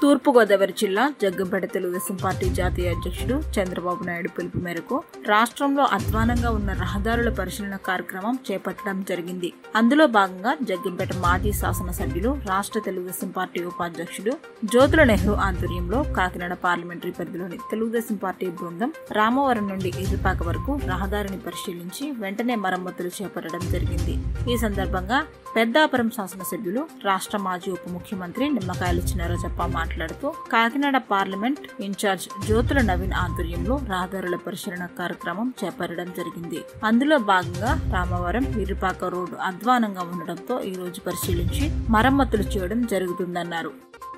తూర్పుగోదావరి జిల్లా జగ్గంపేట తెలుగుదేశం పార్టీ జాతీయ అధ్యక్షుడు చంద్రబాబు నాయుడు పిలుపు మేరకు రాష్ట్రంలో అధ్వానంగా ఉన్న రహదారుల పరిశీలన కార్యక్రమం చేపట్టడం జరిగింది అందులో భాగంగా జగ్గంపేట మాజీ శాసనసభ్యులు రాష్ట్ర తెలుగుదేశం పార్టీ ఉపాధ్యక్షుడు జ్యోతుల నెహ్రూ ఆధ్వర్యంలో కాకినాడ పార్లమెంటరీ పరిధిలోని తెలుగుదేశం పార్టీ బృందం రామవరం నుండి ఎదుపాక వరకు రహదారిని పరిశీలించి వెంటనే మరమ్మతులు చేపట్టడం జరిగింది ఈ సందర్భంగా పెద్దాపురం శాసనసభ్యులు రాష్ట్ర మాజీ ఉప ముఖ్యమంత్రి నిమ్మకాయల చిన్నారాజప్ప మాట్లాడుతూ కాకినాడ పార్లమెంట్ ఇన్ఛార్జ్ జ్యోతుల నవీన్ ఆధ్వర్యంలో రహదారుల పరిశీలన కార్యక్రమం చేపట్టడం జరిగింది అందులో భాగంగా రామవరం ఇరుపాక రోడ్డు అధ్వానంగా ఉండడంతో ఈ రోజు పరిశీలించి మరమ్మతులు చేయడం జరుగుతుందన్నారు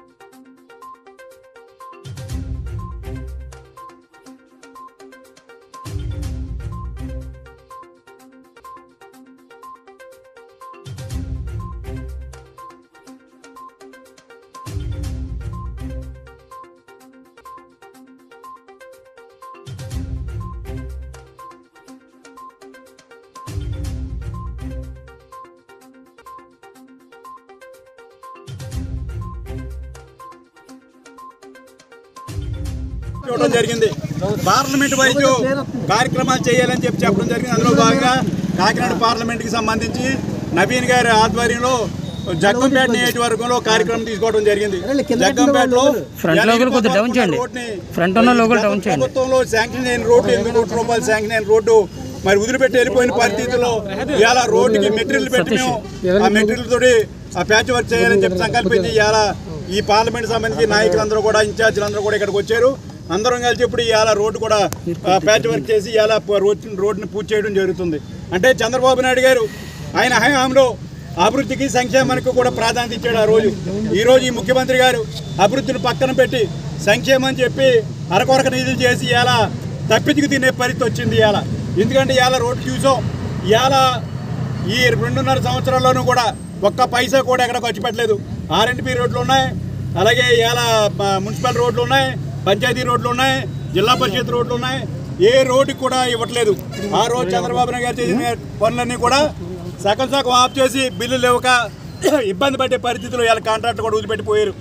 చూడడం జరిగింది పార్లమెంట్ వైద్య కార్యక్రమాలు చేయాలని చెప్పి చెప్పడం జరిగింది అందులో భాగంగా కాకినాడ పార్లమెంట్ కి సంబంధించి నవీన్ గారి ఆధ్వర్యంలో జగ్గంపేట నియోజకవర్గంలో కార్యక్రమం తీసుకోవడం జరిగింది జగ్గంపేటలో ఫ్రంట్ లోగోలు కొద్దిగా డౌన్ చేయండి. రోడ్ని ఫ్రంట్ ఉన్న లోగోలు డౌన్ చేయండి. ప్రభుత్వంలో శాంక్షన్ అయిన రోడ్డు ఎనిమిది కోట్ల రూపాయలు శాంక్షన్ అయిన రోడ్డు మరి వదిలిపెట్టి వెళ్ళిపోయిన పరిస్థితుల్లో ఇవాళ రోడ్డుకి మెటీరియల్ పెట్టి మేము ఆ మెటీరియల్ తోటి ఆ ప్యాచ్ వర్క్ చేయాలని చెప్పి సంకల్పించి ఇవాళ ఈ పార్లమెంట్ సంబంధించి నాయకులందరూ కూడా ఇన్ఛార్జీలు అందరూ కూడా ఇక్కడికి వచ్చారు అందరం కలిసి ఇప్పుడు ఇవాళ రోడ్డు కూడా ఆ, ప్యాచ్ వర్క్ చేసి ఇవాళ రోడ్ రోడ్డుని పూర్తి చేయడం జరుగుతుంది అంటే చంద్రబాబు నాయుడు గారు ఆయన హయాంలో అభివృద్ధికి సంక్షేమానికి కూడా ప్రాధాన్యత ఇచ్చాడు ఆ రోజు ఈ రోజు ఈ ముఖ్యమంత్రి గారు అభివృద్ధిని పక్కన పెట్టి సంక్షేమం అని చెప్పి అరకొరక నిధులు చేసి ఇవాళ తప్పించుకు తినే పరిస్థితి వచ్చింది ఇవాళ ఎందుకంటే ఇవాళ రోడ్డు చూసాం ఇవాళ ఈ రెండున్నర సంవత్సరాల్లోనూ కూడా ఒక్క పైసా కూడా ఎక్కడ ఖర్చు పెట్టలేదు ఆర్ఎండ్పి రోడ్లు ఉన్నాయి అలాగే ఇవాళ మ- మున్సిపల్ రోడ్లు ఉన్నాయి పంచాయతీ రోడ్లు ఉన్నాయి జిల్లా పరిషత్ రోడ్లు ఉన్నాయి ఏ రోడ్డు కూడా ఇవ్వట్లేదు ఆ రోజు చంద్రబాబు నాయుడు గారు చేసిన పనులన్నీ కూడా సగం సగం ఆఫ్ చేసి బిల్లులు ఇవ్వక ఇబ్బంది పడే పరిస్థితుల్లో ఇవాళ కాంట్రాక్ట్ కూడా వదిలిపెట్టిపోయారు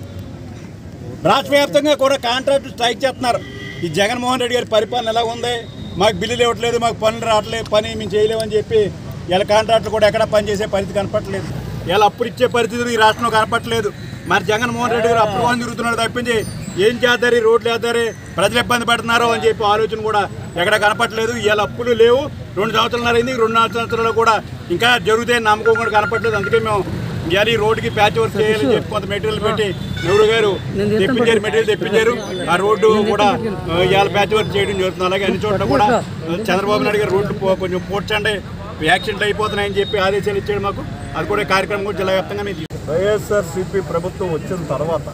రాష్ట్ర వ్యాప్తంగా కూడా కాంట్రాక్ట్ స్ట్రైక్ చేస్తున్నారు ఈ జగన్మోహన్ రెడ్డి గారి పరిపాలన ఎలా ఉంది మాకు బిల్లులు ఇవ్వట్లేదు మాకు పనులు రావట్లేదు పని మేము చేయలేమని చెప్పి ఇలా కాంట్రాక్ట్లు కూడా ఎక్కడ పని చేసే పరిస్థితి కనపట్లేదు ఇలా అప్పుడు ఇచ్చే పరిస్థితులు ఈ రాష్ట్రంలో కనపట్లేదు మరి జగన్మోహన్ రెడ్డి గారు అప్పుడు తిరుగుతున్నాడు తప్పించి ఏం చేద్దారు ఈ రోడ్లు వేద్దారు ప్రజలు ఇబ్బంది పడుతున్నారు అని చెప్పి ఆలోచన కూడా ఎక్కడ కనపట్లేదు ఇలా అప్పులు లేవు రెండు సంవత్సరాలు అయింది రెండు నాలుగు సంవత్సరాలు కూడా ఇంకా జరుగుతాయని నమ్మకం కూడా కనపట్లేదు అందుకే మేము ఇవాళ ఈ రోడ్డుకి ప్యాచ్ వర్క్ చేయాలని చెప్పి కొంత మెటీరియల్ పెట్టి నెహ్రూ గారు తెప్పించారు మెటీరియల్ తెప్పించారు ఆ రోడ్డు కూడా ఆ, ఇవాళ ప్యాచ్ వర్క్ చేయడం జరుగుతుంది అలాగే అన్ని చోట్ల కూడా ఆ, చంద్రబాబు నాయుడు గారు రోడ్లు పో- కొంచెం పోడ్చండి యాక్సిడెంట్ అయిపోతున్నాయని చెప్పి ఆదేశాలు ఇచ్చాడు మాకు అది కూడా కార్యక్రమం కూడా జిల్లా వ్యాప్తంగా మేము తీసుకున్నాం. వైఎస్ఆర్సీపీ ప్రభుత్వం వచ్చిన తర్వాత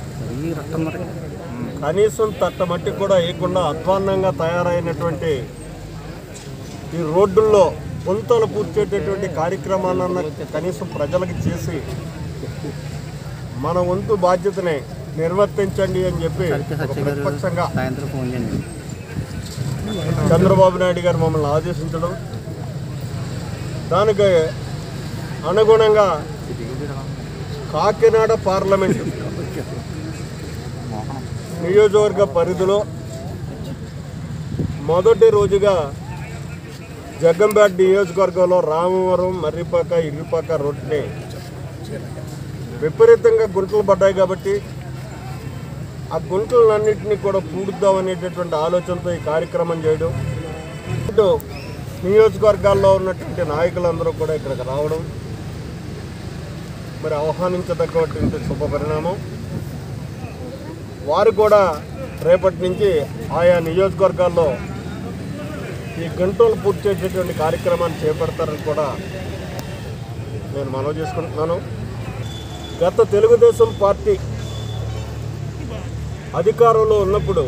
కనీసం తట్టమట్టి కూడా వేయకుండా అధ్వాన్నంగా తయారైనటువంటి ఈ రోడ్డుల్లో గుంతలు పూడ్చేటటువంటి కార్యక్రమాలను కనీసం ప్రజలకు చేసి మన వంతు బాధ్యతని నిర్వర్తించండి అని చెప్పి ఒక ప్రతిపక్షంగా సాయంత్రం ఫోన్ చేయండి చంద్రబాబు నాయుడు గారు మమ్మల్ని ఆదేశించడం దానికి అనుగుణంగా కాకినాడ పార్లమెంటు నియోజకవర్గ పరిధిలో మొదటి రోజుగా జగ్గంపేట నియోజకవర్గంలో రామవరం మర్రిపాక ఇల్లుపాక రోడ్ని విపరీతంగా గుంటలు పడ్డాయి కాబట్టి ఆ గుంటలన్నింటినీ కూడా పూడుద్దాం అనేటటువంటి ఆలోచనతో ఈ కార్యక్రమం చేయడం ఇటు నియోజకవర్గాల్లో ఉన్నటువంటి నాయకులందరూ కూడా ఇక్కడికి రావడం మరి ఆహ్వానించదగ్గటువంటి శుభ పరిణామం వారు కూడా రేపటి నుంచి ఆయా నియోజకవర్గాల్లో ఈ గంటలు పూర్తి చేసేటువంటి కార్యక్రమాన్ని చేపడతారని కూడా నేను మనవి చేసుకుంటున్నాను గత తెలుగుదేశం పార్టీ అధికారంలో ఉన్నప్పుడు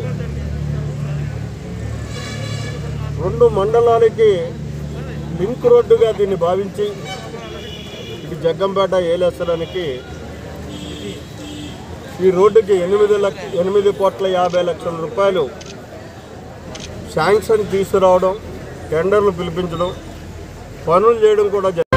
రెండు మండలాలకి లింక్ రోడ్డుగా దీన్ని భావించి ఇటు జగ్గంపేట ఏలేసడానికి ఈ రోడ్డుకి ఎనిమిది లక్ష ఎనిమిది కోట్ల యాభై లక్షల రూపాయలు శాంక్షన్ తీసుకురావడం టెండర్లు పిలిపించడం పనులు చేయడం కూడా జరిగింది.